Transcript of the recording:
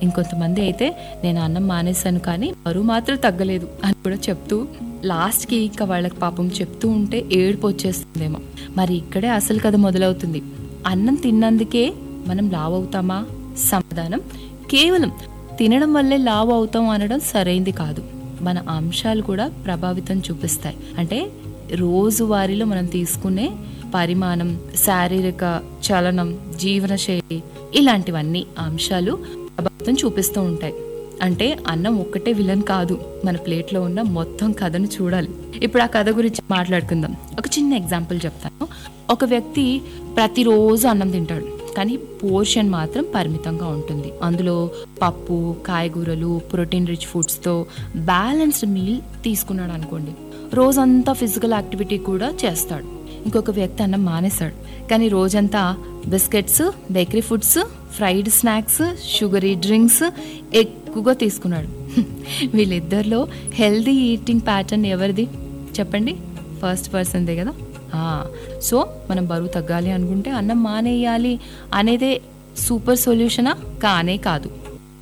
ఇంకొంతమంది అయితే నేను అన్నం మానేశాను కానీ బరువు మాత్రం తగ్గలేదు అని కూడా చెప్తూ లాస్ట్కి ఇంకా వాళ్ళకి పాపం చెప్తూ ఉంటే ఏడుపు వచ్చేస్తుందేమో మరి ఇక్కడే అసలు కథ మొదలవుతుంది అన్నం తిన్నందుకే మనం లావు అవుతామా సమాధానం కేవలం తినడం వల్లే లావు అవుతాం అనడం సరైంది కాదు మన అంశాలు కూడా ప్రభావితం చూపిస్తాయి అంటే రోజువారీలో మనం తీసుకునే పరిమాణం శారీరక చలనం జీవనశైలి ఇలాంటివన్నీ అంశాలు ప్రభావితం చూపిస్తూ ఉంటాయి అంటే అన్నం ఒక్కటే విలన్ కాదు మన ప్లేట్లో ఉన్న మొత్తం కథను చూడాలి ఇప్పుడు ఆ కథ గురించి మాట్లాడుకుందాం ఒక చిన్న ఎగ్జాంపుల్ చెప్తాను ఒక వ్యక్తి ప్రతిరోజు అన్నం తింటాడు కానీ పోర్షన్ మాత్రం పరిమితంగా ఉంటుంది అందులో పప్పు కాయగూరలు ప్రోటీన్ రిచ్ ఫుడ్స్తో బ్యాలెన్స్డ్ మీల్ తీసుకున్నాడు అనుకోండి రోజంతా ఫిజికల్ యాక్టివిటీ కూడా చేస్తాడు ఇంకొక వ్యక్తి అన్నం మానేశాడు కానీ రోజంతా biscuits bakery foods fried snacks sugary drinks ఎక్కువగా తీసుకున్నాడు వీళ్ళిద్దరిలో హెల్దీ ఈటింగ్ ప్యాటర్న్ ఎవరిది చెప్పండి ఫస్ట్ పర్సన్దే కదా ఆ, సో మనం బరువు తగ్గాలి అనుకుంటే అన్నం మానేయాలి అనేదే సూపర్ సొల్యూషనా కానే కాదు